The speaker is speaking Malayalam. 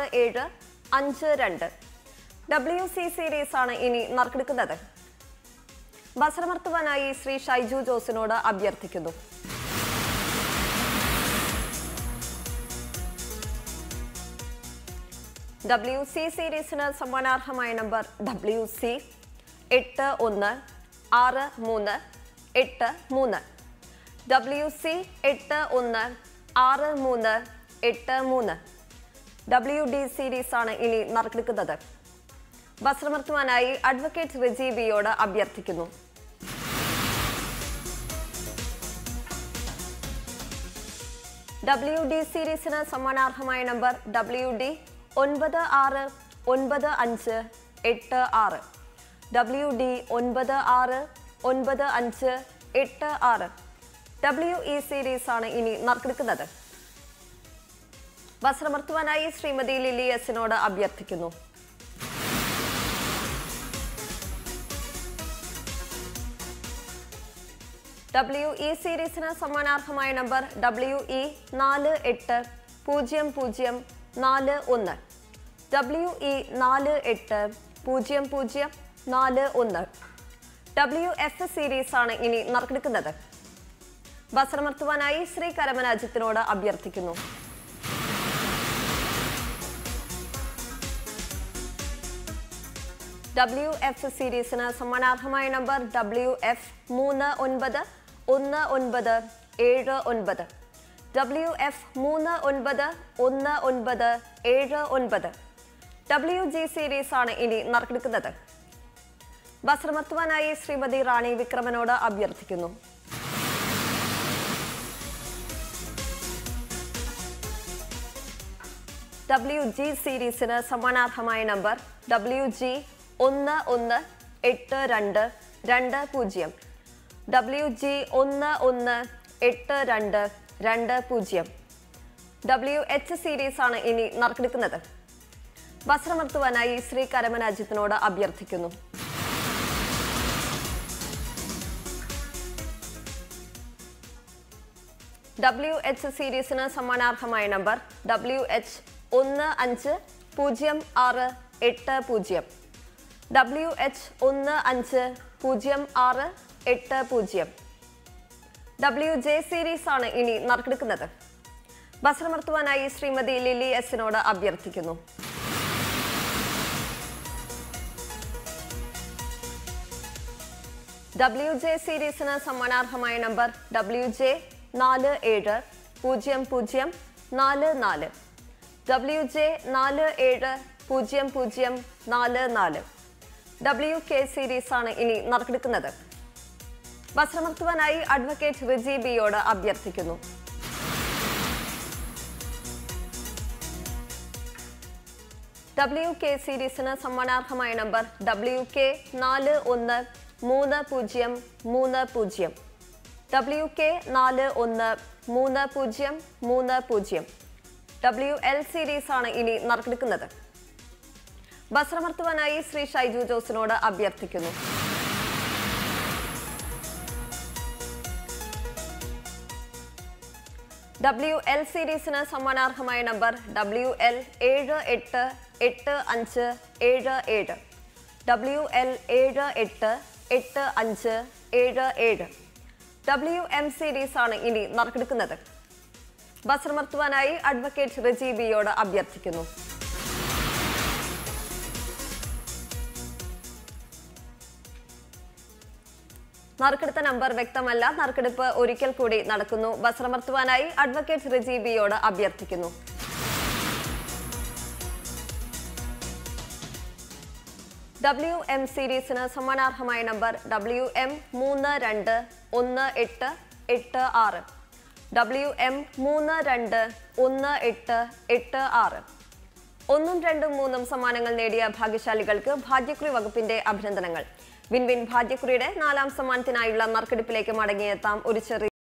ആറ് ഏഴ് അഞ്ച് രണ്ട് ഡബ്ല്യു സി സീരീസ് ആണ് ഇനി നറുക്കെടുക്കുന്നത് ബസറമർത്തുവാനായി ശ്രീ ഷൈജു ജോസിനോട് അഭ്യർത്ഥിക്കുന്നു ഡബ്ല്യു സി സീരീസിന് സമ്മാനാർഹമായ നമ്പർ ഡബ്ല്യു സി എട്ട് ഒന്ന് ആറ് മൂന്ന് എട്ട് മൂന്ന് ഡബ്ല്യു സി എട്ട് ഒന്ന് ആറ് മൂന്ന് എട്ട് മൂന്ന് ഡബ്ല്യു ഡി സീരീസ് ആണ് ഇനി നറുക്കെടുക്കുന്നത് വസ്ത്രമർത്തുവാനായി അഡ്വക്കേറ്റ് റിജി ബിയോട് അഭ്യർത്ഥിക്കുന്നു ഡബ്ല്യു ഡി സീരീസിന് സമ്മാനാർഹമായ നമ്പർ ഡബ്ല്യു ഡി ഒൻപത് ആറ് ഒൻപത് അഞ്ച് എട്ട് ആറ് ഡബ്ല്യു ഡി ഒൻപത് ആറ് ഒൻപത് അഞ്ച് എട്ട് ആറ് ഡബ്ല്യു ഇ സീരീസ് ആണ് ഇനി നറുക്കെടുക്കുന്നത് വസ്ത്രമർത്തുവാനായി ശ്രീമതി ലില്ലി എസിനോട് അഭ്യർത്ഥിക്കുന്നു ഡബ്ല്യു ഇ സീരീസിന് സമ്മാനാർഹമായ നമ്പർ ഡബ്ല്യു ഇ നാല് എട്ട് പൂജ്യം പൂജ്യം നാല് ഒന്ന് ഡബ്ല്യു ഇ നാല് എട്ട് പൂജ്യം പൂജ്യം നാല് ഒന്ന് ഡബ്ല്യു എഫ് സീരീസ് ആണ് ഇനി നറുക്കെടുക്കുന്നത് വസ്ത്രമർത്തുവാനായി ശ്രീ കരമനാജിത്തിനോട് അഭ്യർത്ഥിക്കുന്നു ഡബ്ല്യു എഫ് സീരീസിന് സമ്മാനാർഹമായ നമ്പർ ഡബ്ല്യു എഫ് മൂന്ന് ഒൻപത് ഒന്ന് ഒൻപത് ഏഴ് ഒൻപത് ഡബ്ല്യു എഫ് മൂന്ന് ഒൻപത് ഒന്ന് ഒൻപത് ഏഴ് ഒൻപത് ഡബ്ല്യു ജി സീരീസ് ആണ് ഇനി നറുക്കെടുക്കുന്നത് വസ്ത്രമർത്തുവാനായി ശ്രീമതി റാണി വിക്രമനോട് അഭ്യർത്ഥിക്കുന്നു ഡബ്ല്യു ജി സീരീസിന് സമ്മാനാർഹമായ നമ്പർ ഡബ്ല്യു ജി ഒന്ന് ഒന്ന് എട്ട് രണ്ട് രണ്ട് പൂജ്യം ഡബ്ല്യു ജി ഒന്ന് ഒന്ന് എട്ട് രണ്ട് രണ്ട് പൂജ്യം ഡബ്ല്യു എച്ച് സീരീസ് ആണ് ഇനി നറുക്കെടുക്കുന്നത് വസ്ത്രമർത്തുവാനായി ശ്രീ കരമനാജിത്തിനോട് അഭ്യർത്ഥിക്കുന്നു ഡബ്ല്യു എച്ച് സീരീസിന് സമ്മാനാർഹമായ നമ്പർ ഡബ്ല്യു എച്ച് ഒന്ന് അഞ്ച് പൂജ്യം ആറ് എട്ട് പൂജ്യം ഡബ്ല്യു എച്ച് ഒന്ന് അഞ്ച് പൂജ്യം ആറ് എട്ട് പൂജ്യം ഡബ്ല്യു ജെ സീരീസ് ആണ് ഇനി നറുക്കെടുക്കുന്നത് വസ്ത്രമർത്തുവാനായി ശ്രീമതി ലില്ലി എസിനോട് അഭ്യർത്ഥിക്കുന്നു ഡബ്ല്യു ജെ സീരീസിന് സമ്മാനാർഹമായ നമ്പർ ഡബ്ല്യു ജെ നാല് ഏഴ് പൂജ്യം പൂജ്യം നാല് നാല് ഡബ്ല്യു ജെ നാല് ഏഴ് പൂജ്യം പൂജ്യം നാല് നാല് ഡബ്ല്യു കെ സീരീസ് ആണ് ഇനി നറുക്കെടുക്കുന്നത് വസ്ത്രമർത്തുവാനായി അഡ്വക്കേറ്റ് റിജി ബിയോട് അഭ്യർത്ഥിക്കുന്നു ഡബ്ല്യു കെ സീരീസിന് സമ്മാനാർഹമായ നമ്പർ ഡബ്ല്യു കെ നാല് ഒന്ന് മൂന്ന് പൂജ്യം മൂന്ന് പൂജ്യം ഡബ്ല്യു കെ നാല് ഒന്ന് മൂന്ന് പൂജ്യം മൂന്ന് പൂജ്യം ഡബ്ല്യു എൽ സീരീസ് ആണ് ഇനി നറുക്കെടുക്കുന്നത് വസ്ത്രമർത്തുവാനായി ശ്രീ ഷൈജു ജോസിനോട് അഭ്യർത്ഥിക്കുന്നു ഡബ്ല്യു എൽ സീരീസിന് സമ്മാനാർഹമായ നമ്പർ ഡബ്ല്യു എൽ ഏഴ് എട്ട് എട്ട് അഞ്ച് ഏഴ് ഏഴ് ഡബ്ല്യു എൽ ഏഴ് എട്ട് എട്ട് അഞ്ച് ഏഴ് ഏഴ് ഡബ്ല്യു എം സീരീസ് ആണ് ഇനി നറുക്കെടുക്കുന്നത് വസ്ത്രമർത്തുവാനായി അഡ്വക്കേറ്റ് റജി ബിയോട് അഭ്യർത്ഥിക്കുന്നു നറുക്കെടുത്ത നമ്പർ വ്യക്തമല്ല നറുക്കെടുപ്പ് ഒരിക്കൽ കൂടി നടക്കുന്നു വസ്ത്രമർത്തുവാനായി അഡ്വക്കേറ്റ് റജി ബിയോട് അഭ്യർത്ഥിക്കുന്നു ഡബ്ല്യു എം സീരീസിന് സമ്മാനാർഹമായ നമ്പർ ഡബ്ല്യു എം മൂന്ന് രണ്ട് ഒന്ന് എട്ട് എട്ട് ആറ് ഡബ്ല്യു എം മൂന്ന് രണ്ട് ഒന്ന് എട്ട് എട്ട് ആറ് ഒന്നും രണ്ടും മൂന്നും സമ്മാനങ്ങൾ നേടിയ ഭാഗ്യശാലികൾക്ക് ഭാഗ്യക്കുറി വകുപ്പിന്റെ അഭിനന്ദനങ്ങൾ വിൻ വിൻ ഭാഗ്യക്കുറിയുടെ നാലാം സമ്മാനത്തിനായുള്ള നറുക്കെടുപ്പിലേക്ക് മടങ്ങിയെത്താം ഒരു ചെറിയ